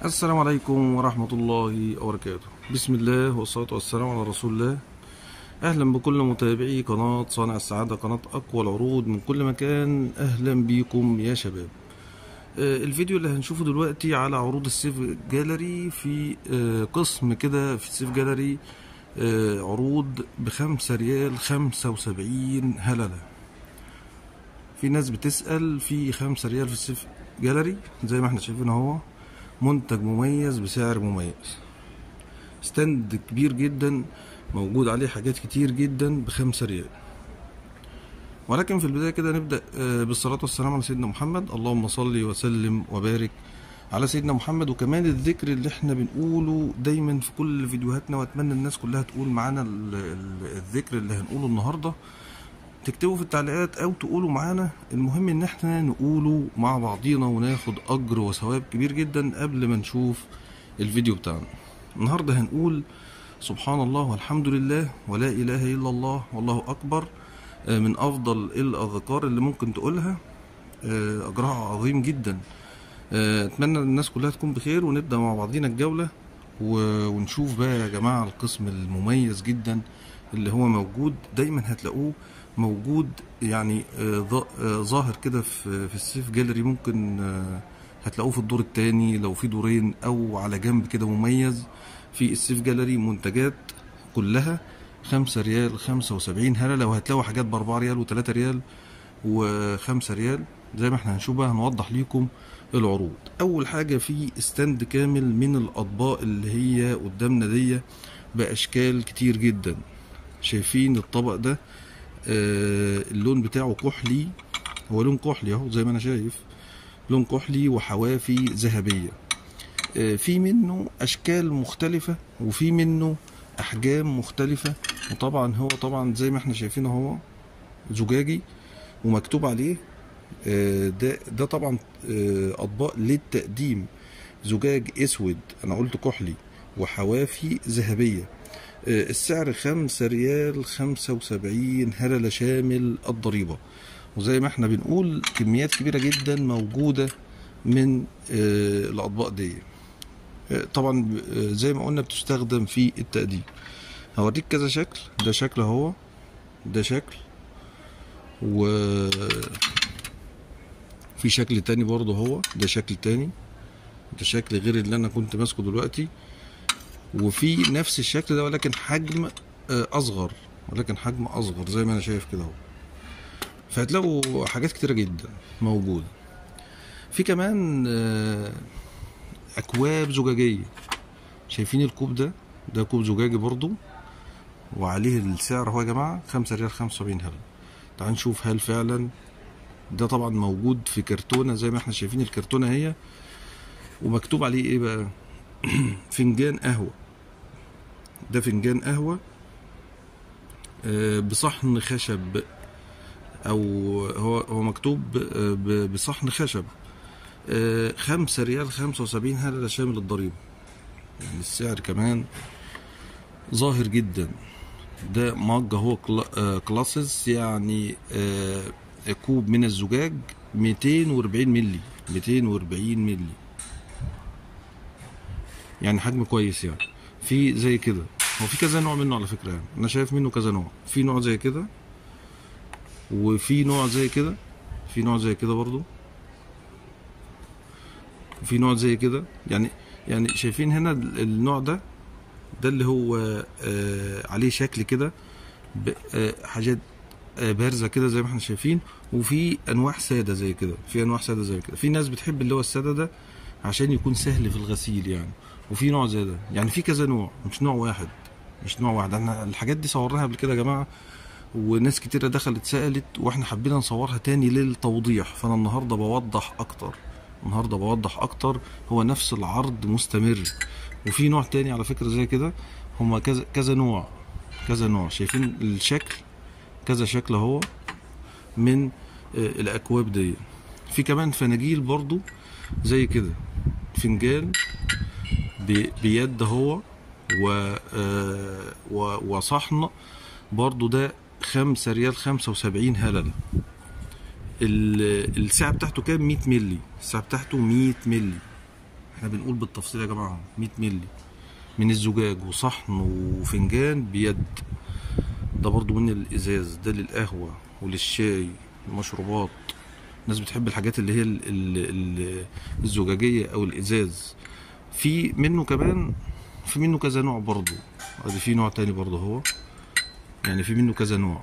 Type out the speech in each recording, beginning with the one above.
السلام عليكم ورحمة الله وبركاته بسم الله والصلاة والسلام على رسول الله أهلا بكل متابعي قناة صانع السعادة قناة أقوى العروض من كل مكان أهلا بيكم يا شباب آه، الفيديو اللي هنشوفه دلوقتي على عروض السيف جاليري في آه، قسم كده في السيف جاليري آه، عروض بخمسة ريال خمسة وسبعين هللة في ناس بتسأل في خمسة ريال في السيف جاليري زي ما احنا شايفين اهو منتج مميز بسعر مميز ستاند كبير جدا موجود عليه حاجات كتير جدا بخمسة ريال ولكن في البداية كده نبدأ آه، بالصلاة والسلام على سيدنا محمد اللهم صل وسلم وبارك على سيدنا محمد وكمان الذكر اللي احنا بنقوله دايما في كل فيديوهاتنا واتمنى الناس كلها تقول معانا ال- ال- الذكر اللي هنقوله النهارده تكتبوا في التعليقات او تقولوا معانا المهم ان احنا نقوله مع بعضينا وناخد اجر وثواب كبير جدا قبل ما نشوف الفيديو بتاعنا النهارده هنقول سبحان الله والحمد لله ولا اله الا الله والله اكبر آه، من افضل الاذكار اللي ممكن تقولها آه، اجرها عظيم جدا آه، اتمنى الناس كلها تكون بخير ونبدا مع بعضينا الجوله و- ونشوف بقى يا جماعه القسم المميز جدا اللي هو موجود دايما هتلاقوه موجود يعني آه، ظا- آه، ظاهر كده في في السيف جاليري ممكن آه، هتلاقوه في الدور الثاني لو في دورين او على جنب كده مميز في السيف جاليري منتجات كلها خمسة ريال خمسة وسبعين هلا لو هتلاقوا حاجات بأربعة ريال وتلاتة ريال وخمسة ريال زي ما احنا هنشوف بقى هنوضح ليكم العروض أول حاجة في استند كامل من الأطباق اللي هي قدامنا دي بأشكال كتير جدا شايفين الطبق ده آه اللون بتاعه كحلي هو لون كحلي اهو زي ما انا شايف لون كحلي وحوافي ذهبيه آه في منه اشكال مختلفه وفي منه احجام مختلفه وطبعا هو طبعا زي ما احنا شايفين اهو زجاجي ومكتوب عليه آه، ده ده طبعا آه، اطباق للتقديم زجاج اسود انا قلت كحلي وحوافي ذهبيه آه، السعر خمسة ريال خمسة وسبعين هللة شامل الضريبة وزي ما احنا بنقول كميات كبيرة جدا موجودة من آه، الأطباق دي آه، طبعا آه، زي ما قلنا بتستخدم في التقديم هوريك كذا شكل ده شكل اهو ده شكل و في شكل تاني برضه هو ده شكل تاني ده شكل غير اللي انا كنت ماسكه دلوقتي وفي نفس الشكل ده ولكن حجم آه، اصغر ولكن حجم اصغر زي ما انا شايف كده اهو فهتلاقوا حاجات كتيرة جدا موجودة في كمان آه، اكواب زجاجية شايفين الكوب ده ده كوب زجاجي برضو وعليه السعر اهو يا جماعة خمسة ريال خمسة وسبعين هلل تعال نشوف هل فعلا ده طبعا موجود في كرتونة زي ما احنا شايفين الكرتونة هي ومكتوب عليه ايه بقى فنجان قهوة ده فنجان قهوة آه، بصحن خشب او هو هو مكتوب آه، ب- بصحن خشب آه، خمسة ريال خمسة وسبعين هللة شامل الضريبة يعني السعر كمان ظاهر جدا ده مج هو كلا- آه، كلاسز يعني آه، كوب من الزجاج 240 ملي 240 ملي يعني حجم كويس يعني في زي كده هو في كذا نوع منه على فكرة يعني انا شايف منه كذا نوع في نوع زي كده وفي نوع زي كده في نوع زي كده برضو وفي نوع زي كده يعني يعني شايفين هنا ال- النوع ده ده اللي هو آه عليه شكل كده ب- آه حاجات آه بارزه كده زي ما احنا شايفين وفي انواع ساده زي كده في انواع ساده زي كده في ناس بتحب اللي هو الساده ده عشان يكون سهل في الغسيل يعني وفي نوع زي ده يعني في كذا نوع مش نوع واحد مش نوع واحد احنا الحاجات دي صورناها قبل كده يا جماعه وناس كتيرة دخلت سألت واحنا حبينا نصورها تاني للتوضيح فانا النهاردة بوضح اكتر النهاردة بوضح اكتر هو نفس العرض مستمر وفي نوع تاني على فكرة زي كده هما كذا كذا نوع كذا نوع شايفين الشكل كذا شكل اهو من آه، الاكواب دي في كمان فناجيل برضو زي كده فنجان ب- بيد هو و آه، و- وصحن برضو ده خمسة ريال خمسة وسبعين هللة ال- الساعة بتاعته كام 100 ملي الساعة بتاعته 100 ملي احنا بنقول بالتفصيل يا جماعه 100 مللي من الزجاج وصحن وفنجان بيد ده برضو من الازاز ده للقهوه وللشاي المشروبات الناس بتحب الحاجات اللي هي ال ال ال الزجاجيه او الازاز في منه كمان في منه كذا نوع برضو ادي في نوع تاني برضو هو يعني في منه كذا نوع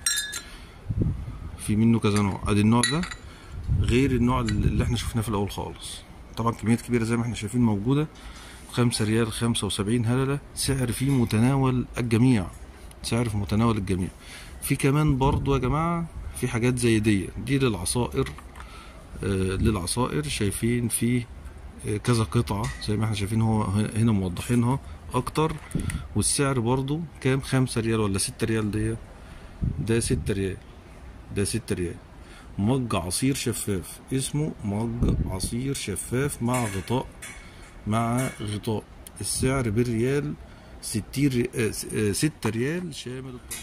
في منه كذا نوع ادي النوع ده غير النوع اللي احنا شفناه في الاول خالص طبعا كميات كبيره زي ما احنا شايفين موجوده خمسة ريال خمسة وسبعين هللة سعر فيه متناول الجميع سعر في متناول الجميع في كمان برضو يا جماعة في حاجات زي دي دي للعصائر آه للعصائر شايفين فيه آه كذا قطعة زي ما احنا شايفين هو هنا موضحينها اكتر والسعر برضو كام خمسة ريال ولا ستة ريال دي ده ستة ريال ده ستة ريال مج عصير شفاف اسمه مج عصير شفاف مع غطاء مع غطاء السعر بالريال ستين ري... آه، س- آه، ستة ريال شامل الطعام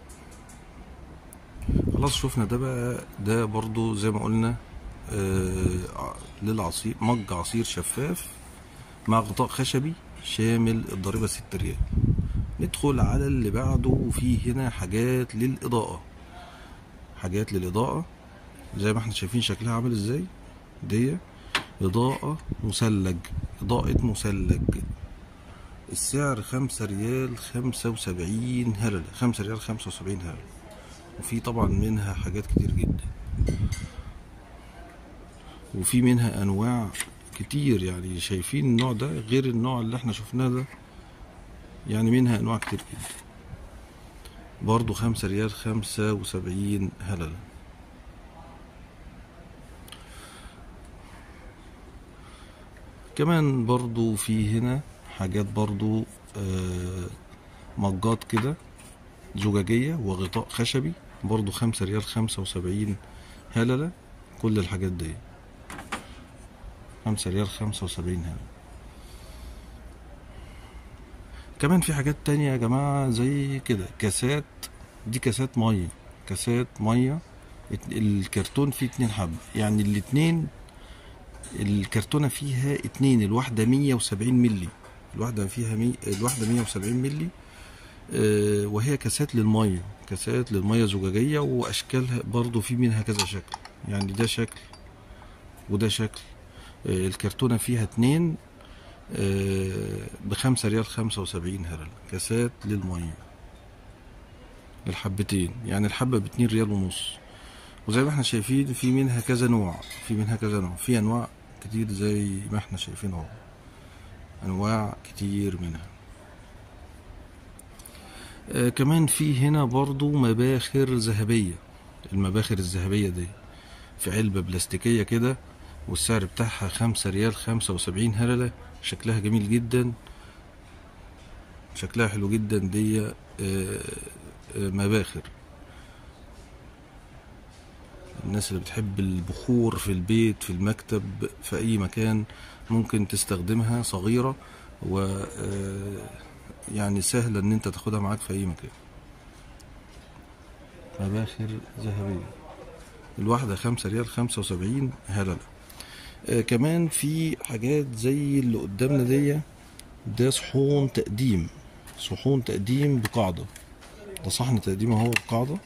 خلاص شفنا ده بقى ده برضو زي ما قلنا آه ع- للعصير مج عصير شفاف مع غطاء خشبي شامل الضريبة ستة ريال ندخل على اللي بعده وفي هنا حاجات للإضاءة حاجات للإضاءة زي ما احنا شايفين شكلها عامل ازاي دي إضاءة مثلج إضاءة مثلج السعر خمسة ريال خمسة وسبعين هللة خمسة ريال خمسة وسبعين هللة وفي طبعا منها حاجات كتير جدا وفي منها أنواع كتير يعني شايفين النوع ده غير النوع اللي احنا شفناه ده يعني منها أنواع كتير جدا برضو خمسة ريال خمسة وسبعين هللة كمان برضو في هنا حاجات برضو آه، مجات كده زجاجية وغطاء خشبي برضو خمسة ريال خمسة وسبعين هللة كل الحاجات دي خمسة ريال خمسة وسبعين هللة كمان في حاجات تانية يا جماعة زي كده كاسات دي كاسات مية كاسات مية ات- الكرتون فيه اتنين حب يعني الاتنين الكرتونة فيها اتنين الواحدة مية وسبعين ملي الواحدة فيها مي... الواحدة مية وسبعين ملي آه، وهي كاسات للمية كاسات للمية زجاجية وأشكالها برضو في منها كذا شكل يعني ده شكل وده شكل آه، الكرتونة فيها اتنين آه، بخمسة ريال خمسة وسبعين هرل كاسات للمية الحبتين يعني الحبة باتنين ريال ونص وزي ما احنا شايفين في منها كذا نوع في منها كذا نوع في انواع كتير زي ما احنا شايفين اهو انواع كتير منها آه كمان في هنا برضو مباخر ذهبية المباخر الذهبية دي في علبة بلاستيكية كده والسعر بتاعها خمسة ريال خمسة وسبعين هللة شكلها جميل جدا شكلها حلو جدا دي آه، آه، مباخر الناس اللي بتحب البخور في البيت في المكتب في أي مكان ممكن تستخدمها صغيرة و آه، يعني سهلة إن أنت تاخدها معاك في أي مكان مباخر ذهبية الواحدة خمسة ريال خمسة وسبعين هللة آه كمان في حاجات زي اللي قدامنا دي ده صحون تقديم صحون تقديم بقاعدة ده صحن تقديم اهو بقاعدة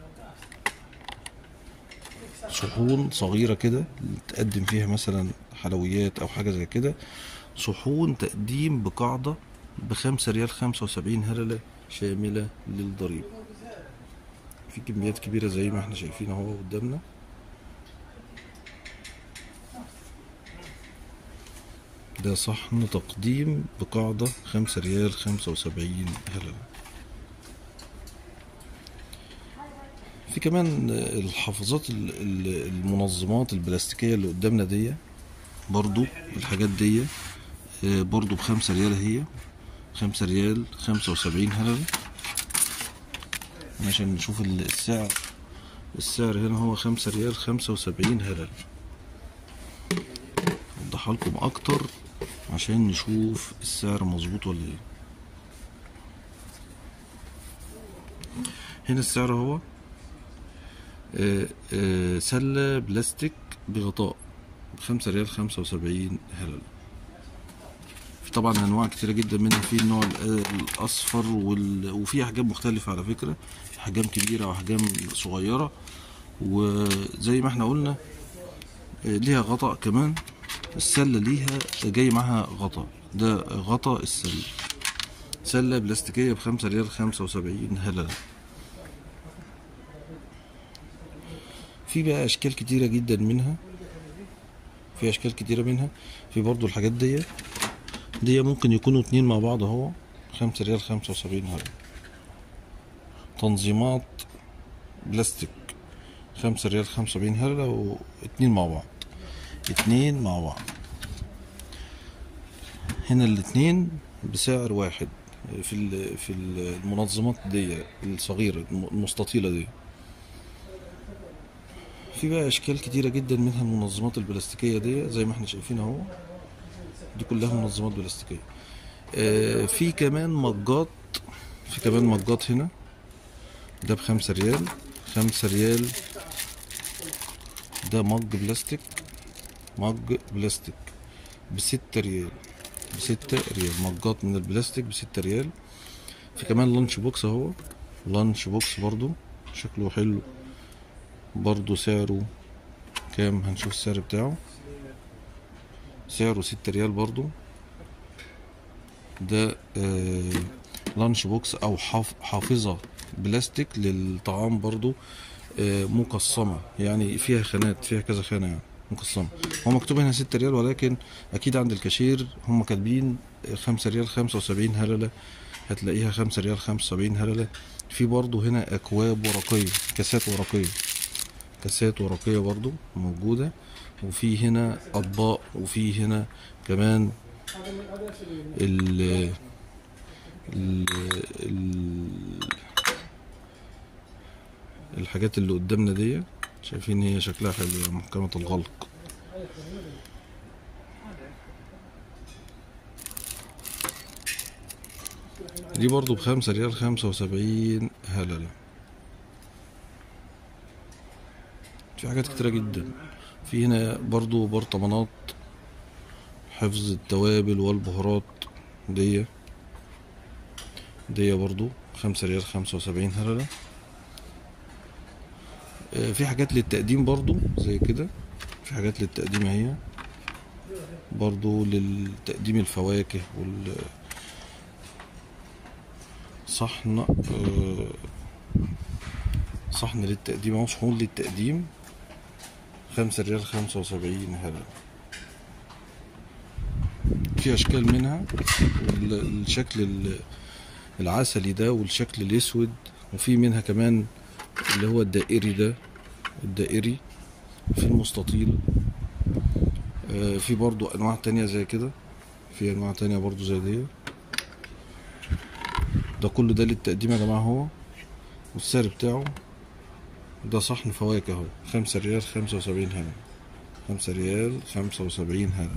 صحون صغيرة كده تقدم فيها مثلا حلويات أو حاجة زي كده صحون تقديم بقاعدة بخمسة ريال خمسة وسبعين هللة شاملة للضريبة في كميات كبيرة زي ما احنا شايفين اهو قدامنا ده صحن تقديم بقاعدة خمسة ريال خمسة وسبعين هللة في كمان الحافظات ال- ال- المنظمات البلاستيكية اللي قدامنا دي برضو الحاجات دي آه، برضو بخمسة ريال هي خمسة ريال خمسة وسبعين هللة عشان نشوف ال- السعر السعر هنا هو خمسة ريال خمسة وسبعين هللة اوضحها لكم اكتر عشان نشوف السعر مظبوط ولا ايه هنا السعر هو آه، آه، سلة بلاستيك بغطاء بخمسة ريال خمسة وسبعين هللة في طبعا انواع كتيره جدا منها في النوع ال- الاصفر وال... وفي احجام مختلفه على فكره احجام كبيره واحجام صغيره وزي ما احنا قلنا آه، ليها غطاء كمان السله ليها جاي معاها غطاء ده غطاء السله سله بلاستيكيه بخمسة ريال خمسة وسبعين هلله في بقى اشكال كتيره جدا منها في اشكال كتيره منها في برضو الحاجات دي دي ممكن يكونوا اتنين مع بعض اهو خمسة ريال خمسة وسبعين هلله تنظيمات بلاستيك خمسة ريال خمسة وسبعين هلله واتنين مع بعض اتنين مع بعض هنا الاتنين بسعر واحد في ال- في المنظمات دي الصغيرة المستطيلة دي في بقى اشكال كتيرة جدا منها المنظمات البلاستيكية دي زي ما احنا شايفين اهو دي كلها منظمات بلاستيكية آه، في كمان مجات في كمان مجات هنا ده بخمسة ريال خمسة ريال ده مج بلاستيك مج بلاستيك بستة ريال بستة ريال مجات من البلاستيك بستة ريال في كمان لانش بوكس اهو لانش بوكس برضو شكله حلو برضو سعره كام هنشوف السعر بتاعه سعره ستة ريال برضو ده آه لانش بوكس او حاف حافظة بلاستيك للطعام برضو آه مقسمة يعني فيها خانات فيها كذا خانة يعني مقسمة هو مكتوب هنا ستة ريال ولكن اكيد عند الكاشير هم كاتبين خمسة ريال خمسة وسبعين هللة هتلاقيها خمسة ريال خمسة وسبعين هللة في برضو هنا اكواب ورقية كاسات ورقية كاسات ورقية برضو موجودة وفي هنا اطباق وفي هنا كمان ال ال ال الحاجات اللي قدامنا دي شايفين هي شكلها حلو محكمة الغلق دي برضو بخمسة ريال خمسة وسبعين هللة في حاجات كتيرة جدا في هنا برضو برطمانات حفظ التوابل والبهارات دي دي برضو خمسة ريال خمسة وسبعين هللة آه، في حاجات للتقديم برضو زي كده في حاجات للتقديم اهي برضو للتقديم الفواكه وال صحن آه، صحن للتقديم اهو صحون للتقديم خمسة ريال خمسة وسبعين هللة في أشكال منها ال- الشكل ال- العسلي ده والشكل الأسود وفي منها كمان اللي هو الدائري ده الدائري في المستطيل آه، في برضو أنواع تانية زي كده في أنواع تانية برضو زي دي ده كله ده للتقديم يا جماعة هو والسعر بتاعه ده صحن فواكه اهو خمسة ريال خمسة وسبعين هنا خمسة ريال خمسة وسبعين هنا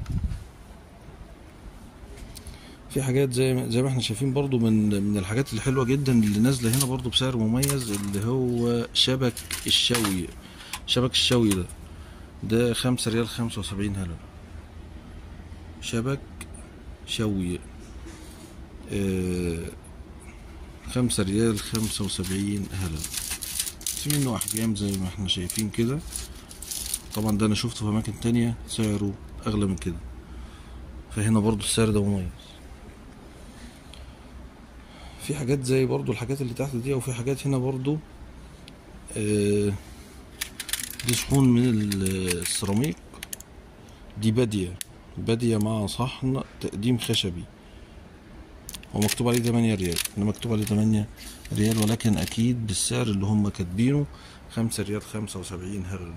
في حاجات زي ما زي ما احنا شايفين برضو من من الحاجات الحلوة جدا اللي نازلة هنا برضو بسعر مميز اللي هو شبك الشوي شبك الشوي ده ده خمسة ريال خمسة وسبعين هنا شبك شوي آه خمسة ريال خمسة وسبعين هلا في منه أحجام زي ما احنا شايفين كده طبعا ده أنا شفته في أماكن تانية سعره أغلى من كده فهنا برضو السعر ده مميز في حاجات زي برضو الحاجات اللي تحت دي وفي حاجات هنا برضو آه دي صحون من ال- السيراميك دي بادية بادية مع صحن تقديم خشبي هو مكتوب عليه 8 ريال انا مكتوب عليه 8 ريال ولكن اكيد بالسعر اللي هم كاتبينه 5 ريال 75 هرل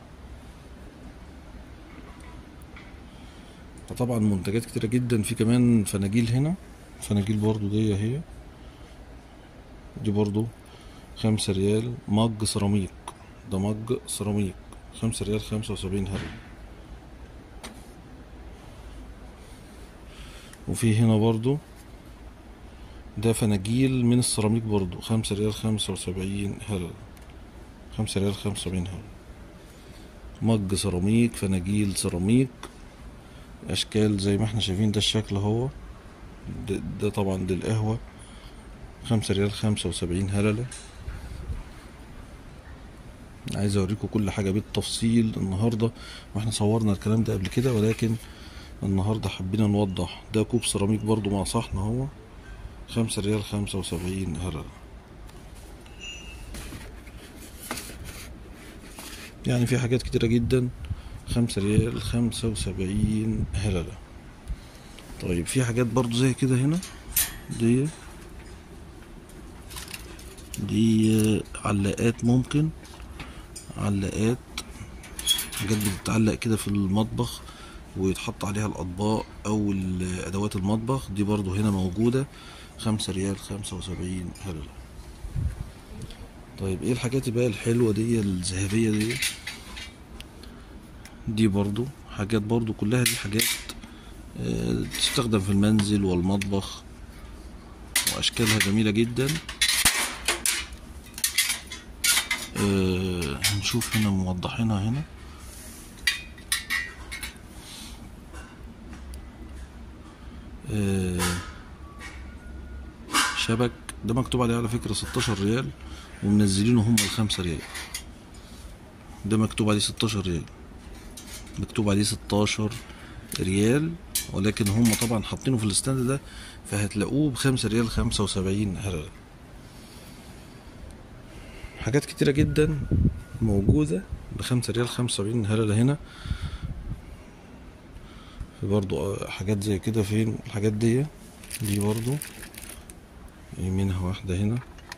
فطبعا منتجات كتيرة جدا في كمان فناجيل هنا فناجيل برضو دي اهي دي برضو خمسة ريال مج سيراميك ده مج سيراميك خمسة ريال خمسة وسبعين هرل وفي هنا برضو ده فناجيل من السيراميك برضو خمسة ريال خمسة وسبعين هلل خمسة ريال خمسة وسبعين هلل مج سيراميك فناجيل سيراميك اشكال زي ما احنا شايفين ده الشكل هو ده, ده طبعا دي القهوة خمسة ريال خمسة وسبعين هللة عايز اوريكم كل حاجة بالتفصيل النهاردة واحنا صورنا الكلام ده قبل كده ولكن النهاردة حبينا نوضح ده كوب سيراميك برضو مع صحن اهو خمسة ريال خمسة وسبعين هللة يعني في حاجات كتيرة جدا خمسة ريال خمسة وسبعين هللة طيب في حاجات برضو زي كده هنا دي دي علاقات ممكن علاقات حاجات بتتعلق كده في المطبخ ويتحط عليها الأطباق أو ال- أدوات المطبخ دي برضو هنا موجودة خمسة ريال خمسة وسبعين هللة طيب ايه الحاجات بقى الحلوة دي الذهبية دي دي برضو حاجات برضو كلها دي حاجات آه، تستخدم في المنزل والمطبخ وأشكالها جميلة جدا آه، هنشوف هنا موضحينها هنا آه، شبك ده مكتوب عليه على فكرة 16 ريال ومنزلينه هم الخمسة ريال ده مكتوب عليه 16 ريال مكتوب عليه 16 ريال ولكن هم طبعا حاطينه في الستاند ده فهتلاقوه بخمسة ريال خمسة وسبعين هللة حاجات كتيرة جدا موجودة بخمسة ريال خمسة وسبعين هللة هنا في برضو حاجات زي كده فين الحاجات دي دي برضو يمينها واحدة هنا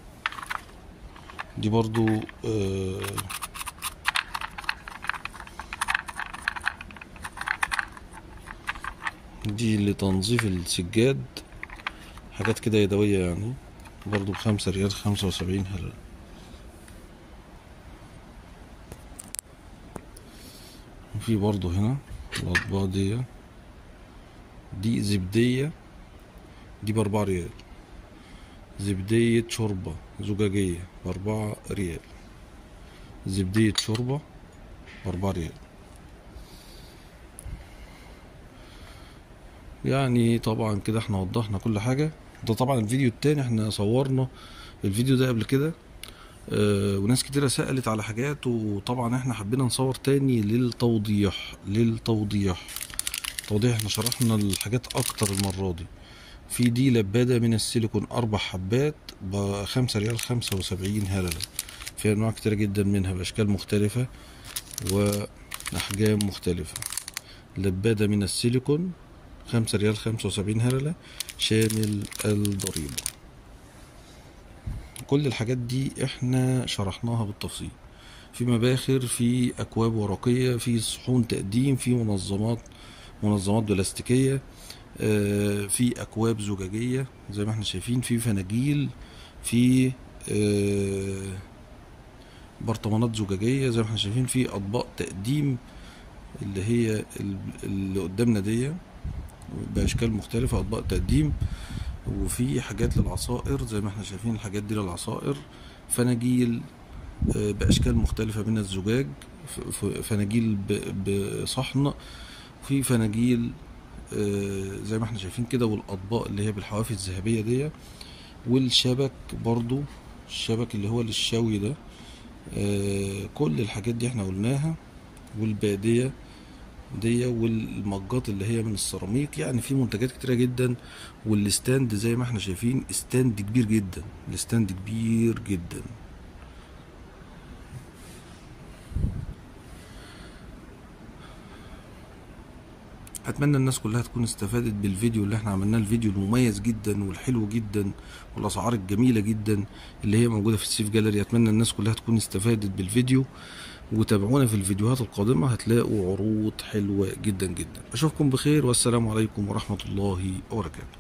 دي برضو آه دي لتنظيف السجاد حاجات كده يدوية يعني برضو بخمسة ريال خمسة وسبعين هللة وفي برضو هنا الأطباق دي دي زبدية دي بأربعة ريال زبدية شوربة زجاجية بأربعة ريال زبدية شوربة بأربعة ريال يعني طبعا كده احنا وضحنا كل حاجة ده طبعا الفيديو التاني احنا صورنا الفيديو ده قبل كده اه وناس كتيرة سألت على حاجات وطبعا احنا حبينا نصور تاني للتوضيح للتوضيح توضيح احنا شرحنا الحاجات اكتر المرة دي في دي لبادة من السيليكون أربع حبات بخمسة ريال خمسة وسبعين هللة في أنواع كتيرة جدا منها بأشكال مختلفة وأحجام مختلفة لبادة من السيليكون خمسة ريال خمسة وسبعين هللة شامل الضريبة كل الحاجات دي احنا شرحناها بالتفصيل في مباخر في أكواب ورقية في صحون تقديم في منظمات منظمات بلاستيكية آه، في اكواب زجاجيه زي ما احنا شايفين في فناجيل في آه، برطمانات زجاجيه زي ما احنا شايفين في اطباق تقديم اللي هي ال- اللي قدامنا دي باشكال مختلفه اطباق تقديم وفي حاجات للعصائر زي ما احنا شايفين الحاجات دي للعصائر فناجيل آه، باشكال مختلفه من الزجاج ف- ف- فناجيل ب- بصحن في فناجيل آه، زي ما احنا شايفين كده والاطباق اللي هي بالحواف الذهبيه دي والشبك برضو الشبك اللي هو للشوي ده آه، كل الحاجات دي احنا قلناها والباديه دي والمجات اللي هي من السيراميك يعني في منتجات كتيره جدا والستاند زي ما احنا شايفين ستاند كبير جدا الستاند كبير جدا اتمنى الناس كلها تكون استفادت بالفيديو اللي احنا عملناه الفيديو المميز جدا والحلو جدا والاسعار الجميله جدا اللي هي موجوده في السيف جاليري اتمنى الناس كلها تكون استفادت بالفيديو وتابعونا في الفيديوهات القادمه هتلاقوا عروض حلوه جدا جدا اشوفكم بخير والسلام عليكم ورحمه الله وبركاته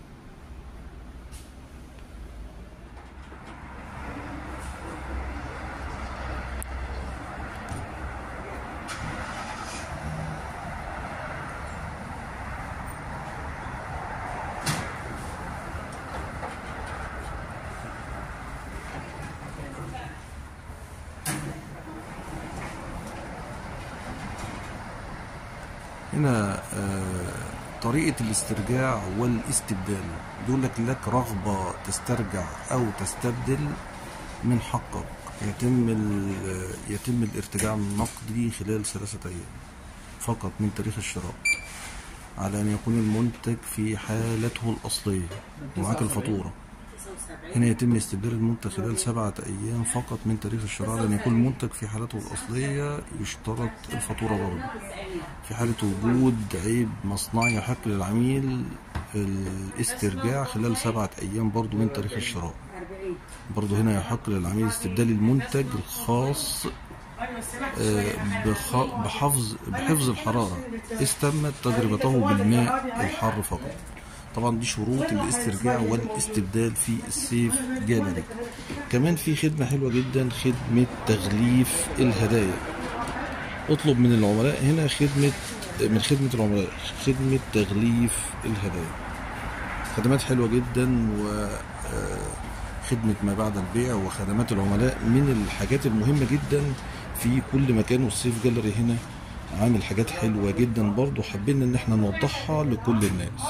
هنا آه، طريقة الاسترجاع والاستبدال بيقول لك لك رغبة تسترجع أو تستبدل من حقك يتم ال- يتم الارتجاع النقدي خلال ثلاثة أيام فقط من تاريخ الشراء على أن يكون المنتج في حالته الأصلية ومعاك الفاتورة هنا يتم استبدال المنتج خلال سبعة أيام فقط من تاريخ الشراء لأن يكون المنتج في حالته الأصلية يشترط الفاتورة برضه في حالة وجود عيب مصنعي يحق للعميل الاسترجاع خلال سبعة أيام برضه من تاريخ الشراء برضه هنا يحق للعميل استبدال المنتج الخاص آه، بخ- بحفظ بحفظ الحرارة إذ تمت تجربته بالماء الحار فقط طبعا دي شروط الاسترجاع والاستبدال في السيف جاليري كمان في خدمة حلوة جدا خدمة تغليف الهدايا اطلب من العملاء هنا خدمة من خدمة العملاء خدمة تغليف الهدايا خدمات حلوة جدا و آه، خدمة ما بعد البيع وخدمات العملاء من الحاجات المهمة جدا في كل مكان والسيف جاليري هنا عامل حاجات حلوة جدا برضو حابين ان احنا نوضحها لكل الناس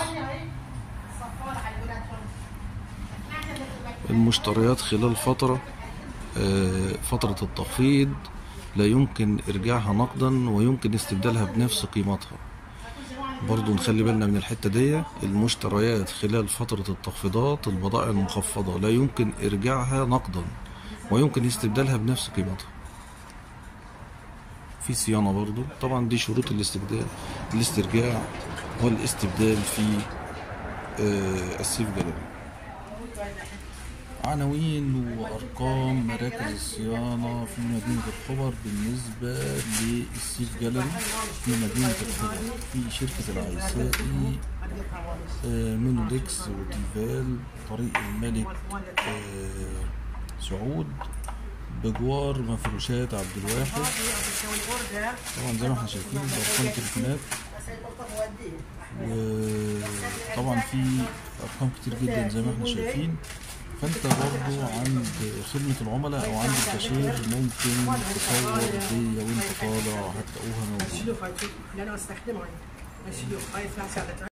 المشتريات خلال فترة آه، فترة التخفيض لا يمكن إرجاعها نقدا ويمكن استبدالها بنفس قيمتها برضو نخلي بالنا من الحتة دي المشتريات خلال فترة التخفيضات البضائع المخفضة لا يمكن إرجاعها نقدا ويمكن استبدالها بنفس قيمتها في صيانة برضو طبعا دي شروط الاستبدال الاسترجاع والاستبدال في آه، السيف جاليري عناوين وارقام مراكز الصيانه في مدينه الخبر بالنسبه للسيف جاليري في مدينه الخبر في شركه العيسائي آه، مينودكس وتيفال طريق الملك آه، سعود بجوار مفروشات عبد الواحد طبعا زي ما احنا شايفين بارقام تليفونات وطبعا في ارقام كتير جدا زي ما احنا شايفين فانت برضو عند خدمة العملاء او عند الكاشير ممكن تصور دي وانت طالع هتلاقوها موجودة شلوف هاي اللي انا بستخدمها هاي شلوف هاي 12 على